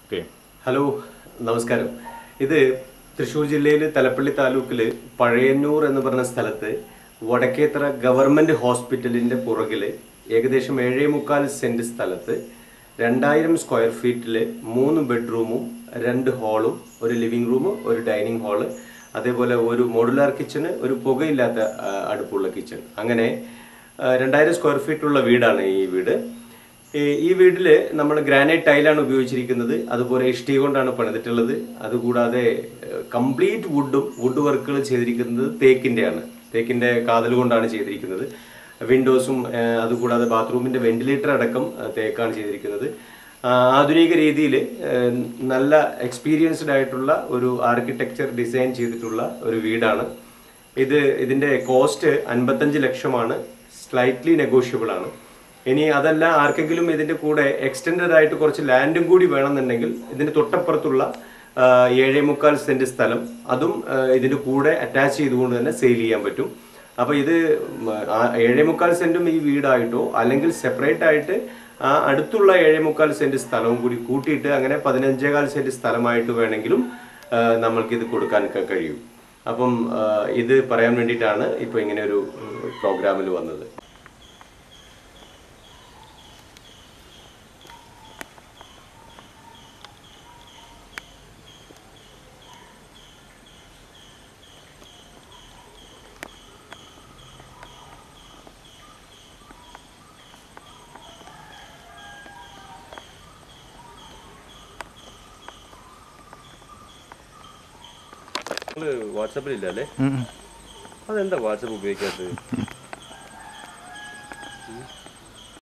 okay hello നമസ്കാരം ഇത് തൃശ്ശൂർ ജില്ലയിൽ തലപ്പള്ളി താലൂക്കിൽ പഴയന്നൂർ എന്ന് പറഞ്ഞ സ്ഥലത്ത് വടക്കേത്തറ ഗവൺമെന്റ് ഹോസ്പിറ്റലിന്റെ പുറകിൽ ഏകദേശം ഏഴേ മുക്കാൽ സെന്റ് സ്ഥലത്ത് രണ്ടായിരം സ്ക്വയർ ഫീറ്റിൽ മൂന്ന് ബെഡ്റൂമും രണ്ട് ഹാളും ഒരു ലിവിംഗ് റൂം ഒരു ഡൈനിങ് ഹാള് അതേപോലെ ഒരു മോഡുലാർ കിച്ചണ് ഒരു പുകയില്ലാത്ത ആ, അടുപ്പുള്ള കിച്ചൺ അങ്ങനെ ആ, രണ്ടായിരം സ്ക്വയർ ഫീറ്റുള്ള വീടാണ് ഈ വീട് ഈ ഈ വീട്ടിൽ നമ്മൾ ഗ്രാനൈറ്റ് ടൈലാണ് ഉപയോഗിച്ചിരിക്കുന്നത് അതുപോലെ ഇഷ്ടി കൊണ്ടാണ് പണിതിട്ടുള്ളത് അതുകൂടാതെ കംപ്ലീറ്റ് വുഡും വുഡ് വർക്കുകൾ ചെയ്തിരിക്കുന്നത് തേക്കിൻ്റെയാണ് തേക്കിൻ്റെ കാതൽ കൊണ്ടാണ് ചെയ്തിരിക്കുന്നത് വിൻഡോസും ഏഹ്, അതുകൂടാതെ ബാത്റൂമിൻ്റെ വെന്റിലേറ്റർ അടക്കം ഏഹ്, തേക്കാണ് ചെയ്തിരിക്കുന്നത് ആ, ആധുനിക രീതിയിൽ നല്ല എക്സ്പീരിയൻസ്ഡ് ആയിട്ടുള്ള ഒരു ആർക്കിടെക്ചർ ഡിസൈൻ ചെയ്തിട്ടുള്ള ഒരു വീടാണ് ഇത് ഇതിൻ്റെ കോസ്റ്റ് അൻപത്തഞ്ച് ലക്ഷമാണ് സ്ലൈറ്റ്ലി നെഗോഷ്യബിൾ ആണ് ഇനി അതല്ല ആർക്കെങ്കിലും ഇതിന്റെ കൂടെ എക്സ്റ്റെൻഡഡ് ആയിട്ട് കുറച്ച് ലാൻഡും കൂടി വേണമെന്നുണ്ടെങ്കിൽ ഇതിന്റെ തൊട്ടപ്പുറത്തുള്ള ആ, ഏഴേ മുക്കാൽ സെന്റ് സ്ഥലം അതും ആ, ഇതിന്റെ കൂടെ അറ്റാച്ച് ചെയ്തുകൊണ്ട് തന്നെ സെയിൽ ചെയ്യാൻ പറ്റും അപ്പൊ ഇത് ഉം, ആ ഏഴേ മുക്കാൽ സെന്റും ഈ വീടായിട്ടോ അല്ലെങ്കിൽ സെപ്പറേറ്റ് ആയിട്ട് ആ അടുത്തുള്ള ഏഴേ മുക്കാൽ സെന്റ് സ്ഥലവും കൂടി കൂട്ടിയിട്ട് അങ്ങനെ പതിനഞ്ചേകാൽ സെന്റ് സ്ഥലമായിട്ട് വേണമെങ്കിലും ആ, നമ്മൾക്കിത് കൊടുക്കാൻ ക- കഴിയും അപ്പം ആ, ഇത് പറയാൻ വേണ്ടിയിട്ടാണ് ഇപ്പൊ ഇങ്ങനെ ഒരു പ്രോഗ്രാമിൽ വന്നത് നിങ്ങള് വാട്സാപ്പിലില്ല അല്ലേ അതെന്താ വാട്സാപ്പ് ഉപയോഗിക്കാത്തത്